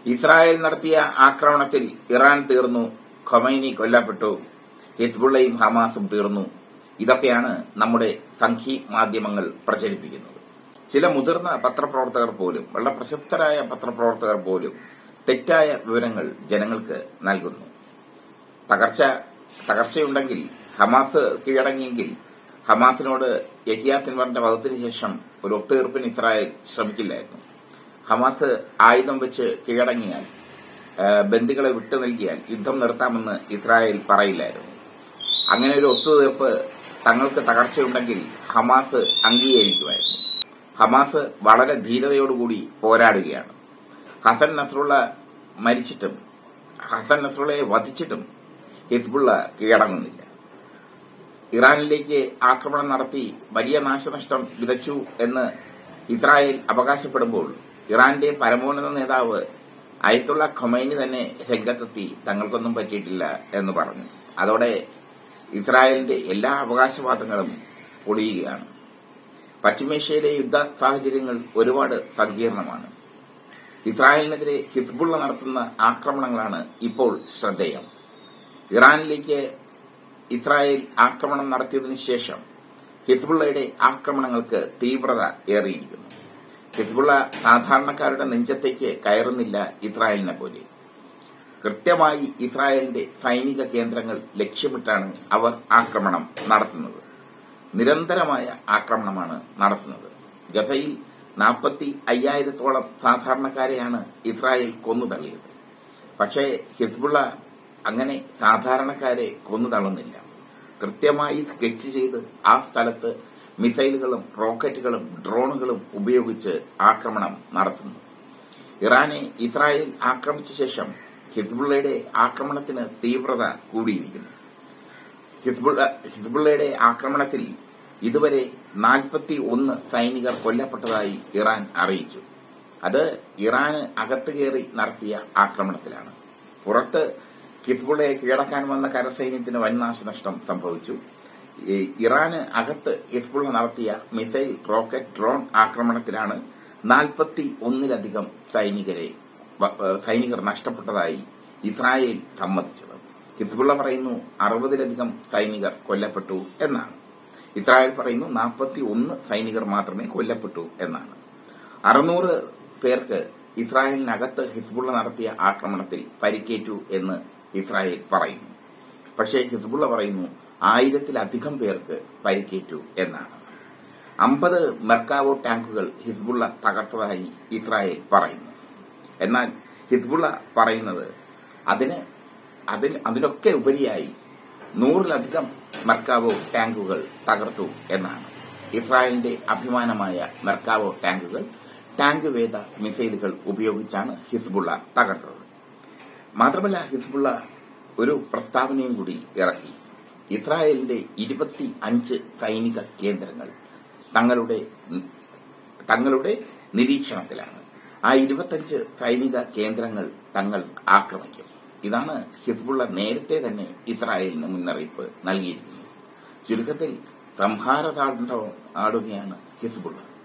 Israel നടത്തിയ ആക്രമണത്തിൽ Iran തീർന്നു ഖൊമൈനി കൊല്ലപ്പെട്ടു ഹിസ്ബുള്ളയും ഹമാസും തീർന്നു ഇതൊക്കെയാണ് നമ്മുടെ സംഘി മാധ്യമങ്ങൾ പ്രചരിപ്പിക്കുന്നത് ചില മുതിർന്ന പത്രപ്രവർത്തകർ പോലും വളരെ പ്രശസ്തരായ പത്രപ്രവർത്തകർ പോലും തെറ്റായ വിവരങ്ങൾ ജനങ്ങൾക്ക് നൽകുന്നു തകർച്ച തകർച്ചയുണ്ടെങ്കിൽ ഹമാസ് കീഴടങ്ങിയെങ്കിൽ ഹമാസിനോട് യഹിയ സിൻവറിന്റെ വധത്തിന് ശേഷം ഒരു ഒത്തുതീർപ്പിന് ഇസ്രായേൽ ശ്രമിക്കില്ലായിരുന്നു ഹമാസ് ആയുധം വെച്ച് കീഴടങ്ങിയാൽ ആ, ബന്ദികളെ വിട്ടു നൽകിയാൽ യുദ്ധം നിർത്താമെന്ന് ഇസ്രായേൽ പറയില്ലായിരുന്നു അങ്ങനെ ഒരു ഒത്തുതീർപ്പ് തങ്ങൾക്ക് തകർച്ചയുണ്ടെങ്കിൽ ഹമാസ് അംഗീകരിക്കുമായിരുന്നു ഹമാസ് വളരെ ധീരതയോടുകൂടി പോരാടുകയാണ് ഹസൻ നസ്രുള്ള മരിച്ചിട്ടും ഹസൻ നസ്രുള്ളയെ വധിച്ചിട്ടും ഹിസ്ബുള്ള കീഴടങ്ങുന്നില്ല ഇറാനിലേക്ക് ആക്രമണം നടത്തി വലിയ നാശനഷ്ടം വിതച്ചു എന്ന് ഇസ്രായേൽ അവകാശപ്പെടുമ്പോൾ ഇറാന്റെ പരമോന്നത നേതാവ് അയത്തുള്ള ഖൊമൈനി തന്നെ രംഗത്തെത്തി തങ്ങൾക്കൊന്നും പറ്റിയിട്ടില്ല എന്ന് പറഞ്ഞു അതോടെ ഇസ്രായേലിന്റെ എല്ലാ അവകാശവാദങ്ങളും പൊളിയുകയാണ് പശ്ചിമേഷ്യയിലെ യുദ്ധ സാഹചര്യങ്ങൾ ഒരുപാട് സങ്കീർണമാണ് ഇസ്രായേലിനെതിരെ ഹിസ്ബുള്ള നടത്തുന്ന ആക്രമണങ്ങളാണ് ഇപ്പോൾ ശ്രദ്ധേയം ഇറാനിലേക്ക് ഇസ്രായേൽ ആക്രമണം നടത്തിയതിനു ശേഷം ഹിസ്ബുള്ളയുടെ ആക്രമണങ്ങൾക്ക് തീവ്രത ഏറിയിരിക്കുന്നു ഹിസ്ബുള്ള സാധാരണക്കാരുടെ നെഞ്ചത്തേക്ക് കയറുന്നില്ല ഇസ്രായേലിനെ പോലെ കൃത്യമായി ഇസ്രായേലിന്റെ സൈനിക കേന്ദ്രങ്ങൾ ലക്ഷ്യമിട്ടാണ് അവർ ആക്രമണം നടത്തുന്നത് നിരന്തരമായ ആക്രമണമാണ് നടത്തുന്നത് ഗസയിൽ നാൽപ്പത്തി അയ്യായിരത്തോളം സാധാരണക്കാരെയാണ് ഇസ്രായേൽ കൊന്നു തള്ളിയത് പക്ഷേ ഹിസ്ബുള്ള അങ്ങനെ സാധാരണക്കാരെ കൊന്നു തള്ളുന്നില്ല കൃത്യമായി സ്കെച്ച് ചെയ്ത് ആ സ്ഥലത്ത് മിസൈലുകളും റോക്കറ്റുകളും ഡ്രോണുകളും ഉപയോഗിച്ച് ആക്രമണം നടത്തുന്നു ഇറാനെ ഇസ്രായേൽ ആക്രമിച്ച ശേഷം ഹിസ്ബുള്ളയുടെ ആക്രമണത്തിന് തീവ്രത കൂടിയിരിക്കുന്നു ഹിസ്ബുള്ള ഹിസ്ബുള്ളയുടെ ആക്രമണത്തിൽ ഇതുവരെ നാൽപ്പത്തി ഒന്ന് സൈനികർ കൊല്ലപ്പെട്ടതായി ഇറാൻ അറിയിച്ചു അത് ഇറാന് അകത്ത് കയറി നടത്തിയ ആക്രമണത്തിലാണ് പുറത്ത് ഹിസ്ബുള്ളയെ കീഴടക്കാൻ വന്ന കരസൈന്യത്തിന് വൻ നാശനഷ്ടം സംഭവിച്ചു ഈ ഇറാന് അകത്ത് ഹിസ്ബുള്ള നടത്തിയ മിസൈൽ റോക്കറ്റ് ഡ്രോൺ ആക്രമണത്തിലാണ് നാൽപ്പത്തി ഒന്നിലധികം സൈനികരെ വ- ഏഹ് സൈനികർ നഷ്ടപ്പെട്ടതായി ഇസ്രായേൽ സമ്മതിച്ചത് ഹിസ്ബുള്ള പറയുന്നു അറുപതിലധികം സൈനികർ കൊല്ലപ്പെട്ടു എന്നാണ് ഇസ്രായേൽ പറയുന്നു നാൽപ്പത്തി ഒന്ന് സൈനികർ മാത്രമേ കൊല്ലപ്പെട്ടു എന്നാണ് അറുന്നൂറ് പേർക്ക് ഇസ്രായേലിനകത്ത് ഹിസ്ബുള്ള നടത്തിയ ആക്രമണത്തിൽ പരിക്കേറ്റു എന്ന് ഇസ്രായേൽ പറയുന്നു പക്ഷേ ഹിസ്ബുള്ള പറയുന്നു ആയിരത്തിലധികം പേർക്ക് പരിക്കേറ്റു എന്നാണ് അമ്പത് മെർക്കാവോ ടാങ്കുകൾ ഹിസ്ബുള്ള തകർത്തതായി ഇസ്രായേൽ പറയുന്നു എന്നാൽ ഹിസ്ബുള്ള പറയുന്നത് അതിന് അതിന് അതിനൊക്കെ ഉപരിയായി നൂറിലധികം മെർക്കാവോ ടാങ്കുകൾ തകർത്തു എന്നാണ് ഇസ്രായേലിന്റെ അഭിമാനമായ മെർക്കാവോ ടാങ്കുകൾ ടാങ്ക് വേദ മിസൈലുകൾ ഉപയോഗിച്ചാണ് ഹിസ്ബുള്ള തകർത്തത് മാത്രമല്ല ഹിസ്ബുള്ള ഒരു പ്രസ്താവനയും കൂടി ഇറക്കി ഇസ്രായേലിന്റെ ഇരുപത്തി അഞ്ച് സൈനിക കേന്ദ്രങ്ങൾ തങ്ങളുടെ തങ്ങളുടെ നിരീക്ഷണത്തിലാണ് ആ ഇരുപത്തഞ്ച് സൈനിക കേന്ദ്രങ്ങൾ തങ്ങൾ ആക്രമിക്കും ഇതാണ് ഹിസ്ബുള്ള നേരത്തെ തന്നെ ഇസ്രായേലിന് മുന്നറിയിപ്പ് നൽകിയിരിക്കുന്നത് ചുരുക്കത്തിൽ സംഹാരതാണ്ഡവം ആടുകയാണ് ഹിസ്ബുള്ള